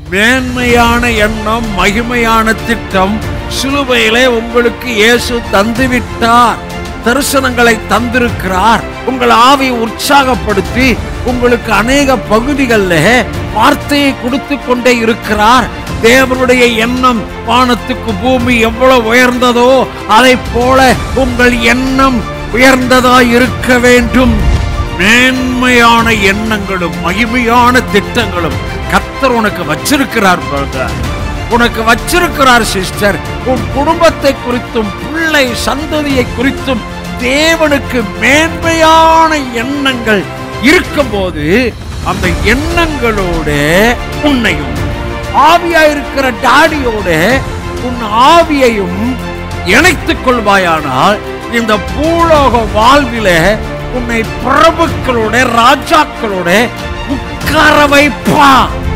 மேன்மையான எண்ணம் மகிமையான திட்டம் சிலுவையிலே உங்களுக்கு இயேசு தந்துவிட்டார் தரிசனங்களை தந்திருக்கிறார் உங்கள் ஆவி உற்சாகப்படுத்தி உங்களுக்கு அநேக பகுதிகளில் வார்த்தையை கொடுத்து கொண்டே இருக்கிறார் தேவனுடைய எண்ணம் வானத்துக்கு பூமி எவ்வளவு உயர்ந்ததோ அதை போல உங்கள் எண்ணம் உயர்ந்ததாய் இருக்க வேண்டும் மேன்மையான எண்ணங்களும் மகிமையான திட்டங்களும் கர்த்தர் உனக்கு வச்சிருக்கிறார் brother. உனக்கு வச்சிருக்கிறார் சிஸ்டர் உன் குடும்பத்தை குறித்தும் பிள்ளை சந்ததியை குறித்தும் தேவனுக்கு மேன்மையான எண்ணங்கள் இருக்கும்போது அந்த எண்ணங்களோட உன்னையும் ஆவியா இருக்கிற டாடியோட உன் ஆவியையும் இணைத்துக் கொள்வாயானால் இந்த பூலோக வாழ்வில உன்னை பிரபுக்களோட ராஜாக்களோட உட்கார வைப்பா